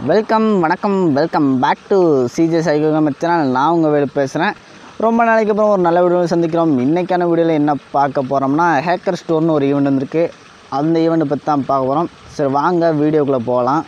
welcome வணக்கம் welcome back to C J சைகோகம் channel நான் உங்கள் வேலு பேசுகிறேன் ரொம்ப நாளைக்கு அப்புறம் ஒரு நல்ல வீடியோ சந்திக்கிறோம் இன்றைக்கான வீடியோவில் என்ன பார்க்க போகிறோம்னா ஹேக்கர் ஸ்டோர்னு ஒரு ஈவெண்ட் வந்திருக்கு அந்த ஈவெண்ட்டை பற்றி தான் பார்க்க போகிறோம் சரி வாங்க வீடியோக்குள்ளே போகலாம்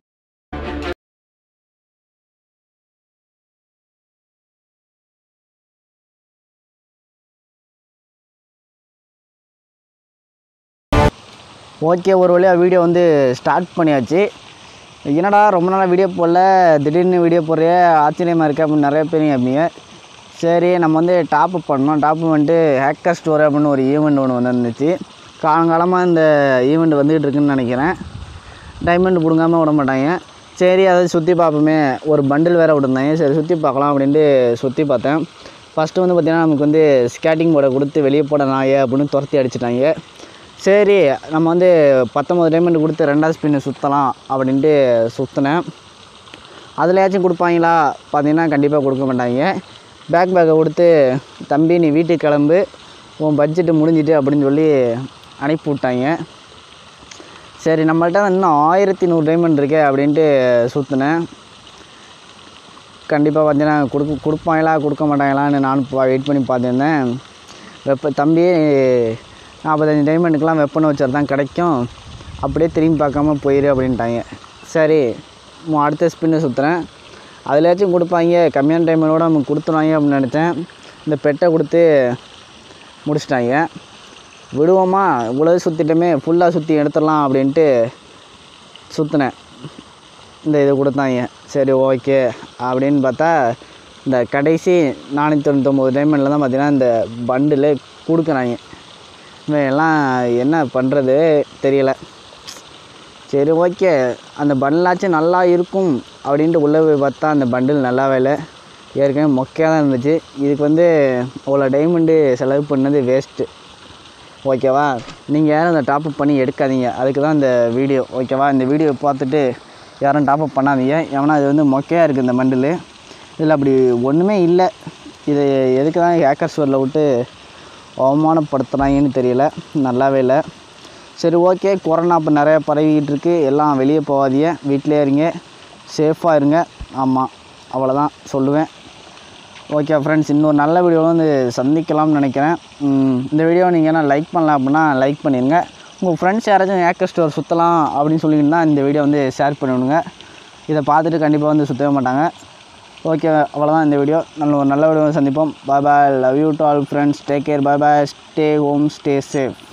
ஓகே ஒரு வழியாக வீடியோ வந்து ஸ்டார்ட் பண்ணியாச்சு என்னடா ரொம்ப நாளாக வீடியோ போடல திடீர்னு வீடியோ போடுறிய ஆச்சரியமாக இருக்கு அப்படின்னு நிறைய பேர் கேட்பீங்க சரி நம்ம வந்து டாப் அப் பண்ணோம் டாப் பண்ணிட்டு ஹேக்கர் ஸ்டோர் அப்படின்னு ஒரு ஈவெண்ட் ஒன்று வந்துருந்துச்சு காலங்காலமாக இந்த ஈவெண்ட் வந்துக்கிட்டு இருக்குன்னு நினைக்கிறேன் டைமண்ட் பிடுங்காமல் விட மாட்டாங்க சரி அதை சுற்றி பார்ப்போமே ஒரு பண்டில் வேறு விட்டுருந்தாங்க சரி சுற்றி பார்க்கலாம் அப்படின்ட்டு சுற்றி பார்த்தேன் ஃபஸ்ட்டு வந்து பார்த்திங்கன்னா நமக்கு வந்து ஸ்கேட்டிங் போர்டை கொடுத்து வெளியே போட நாயே அப்படின்னு துரத்தி அடிச்சிட்டாங்க சரி நம்ம வந்து பத்தொம்பது டைமண்ட் கொடுத்து ரெண்டாவது ஸ்பின்னு சுற்றலாம் அப்படின்ட்டு சுற்றினேன் அதுலையாச்சும் கொடுப்பாங்களா பார்த்தீங்கன்னா கண்டிப்பாக கொடுக்க மாட்டாங்க பேக் பேக்கை கொடுத்து தம்பி நீ வீட்டுக்கு கிளம்பு உன் பட்ஜெட்டு முடிஞ்சிட்டு அப்படின்னு சொல்லி அனுப்பி விட்டாங்க சரி நம்மள்ட்ட இன்னும் ஆயிரத்தி நூறு டைமண்ட் இருக்கே அப்படின்ட்டு சுற்றினேன் கண்டிப்பாக பார்த்தீங்கன்னா கொடுக்க கொடுப்பாங்களா கொடுக்க மாட்டாங்களான்னு நானும் வெயிட் பண்ணி பார்த்துருந்தேன் வெப்ப தம்பி நாற்பத்தஞ்சு டைமண்டுக்கெலாம் வெப்பன் வச்சர் தான் கிடைக்கும் அப்படியே திரும்பி பார்க்காம போயிரு அப்படின்ட்டாங்க சரி மு- அடுத்த ஸ்பின்னு சுற்றுறேன் அதுலேயாச்சும் கொடுப்பாங்க கம்மியான டைமண்டோட நமக்கு கொடுத்துருவாங்க அப்படின்னு நினச்சேன் இந்த பெட்டை கொடுத்து முடிச்சிட்டாங்க விடுவோமா இவ்வளோ சுற்றிட்டோமே ஃபுல்லாக சுற்றி எடுத்துடலாம் அப்படின்ட்டு சுற்றினேன் இந்த இது கொடுத்தாங்க சரி ஓகே அப்படின்னு பார்த்தா இந்த கடைசி நானூற்றி தொண்ணூத்தொம்பது டைமண்டில் தான் பார்த்தீங்கன்னா இந்த பண்டில் கொடுக்குறாங்க இவன் எல்லாம் என்ன பண்ணுறது தெரியல சரி ஓகே அந்த பண்டிலாச்சும் நல்லா இருக்கும் அப்படின்ட்டு உள்ளே போய் பார்த்தா அந்த பண்டில் நல்லாவே இல்லை ஏற்கனவே மொக்கையாக தான் இருந்துச்சு இதுக்கு வந்து அவ்வளோ டைமண்டு செலவு பண்ணது வேஸ்ட்டு ஓகேவா நீங்கள் யாரும் அந்த டாப்அப் பண்ணி எடுக்காதீங்க அதுக்கு தான் இந்த வீடியோ ஓகேவா இந்த வீடியோ பார்த்துட்டு யாரும் டாப்அப் பண்ணாதீங்க ஏன்னா இது வந்து மொக்கையாக இருக்குது இந்த மண்டில் இதில் அப்படி ஒன்றுமே இல்லை இது எதுக்கு தான் ஹேக்கர் ஸ்டோரில் விட்டு அவமானப்படுத்துகிறாங்கன்னு தெரியல நல்லாவே இல்லை சரி ஓகே கொரோனா இப்போ நிறைய பரவிக்கிட்டு இருக்கு எல்லாம் வெளியே போகாதீங்க வீட்டிலே இருங்க சேஃபாக இருங்க ஆமாம் அவ்வளோதான் சொல்லுவேன் ஓகே ஃப்ரெண்ட்ஸ் இன்னொரு நல்ல வீடியோவில் வந்து சந்திக்கலாம்னு நினைக்கிறேன் உம், இந்த வீடியோ நீங்கள் என்ன லைக் பண்ணலாம் அப்படின்னா லைக் பண்ணிடுங்க உங்கள் ஃப்ரெண்ட்ஸ் யாராச்சும் ஏக்கர் ஸ்டோர் சுற்றலாம் அப்படின்னு சொல்லியிருந்தா இந்த வீடியோ வந்து ஷேர் பண்ணிவிடுங்க இதை பார்த்துட்டு கண்டிப்பாக வந்து சுற்றவே மாட்டாங்க ஓகே அவ்வளோதான் இந்த வீடியோ நல்ல ஒரு நல்ல வீடியோ சந்திப்போம் bye bye love you to all friends take care bye bye stay home stay safe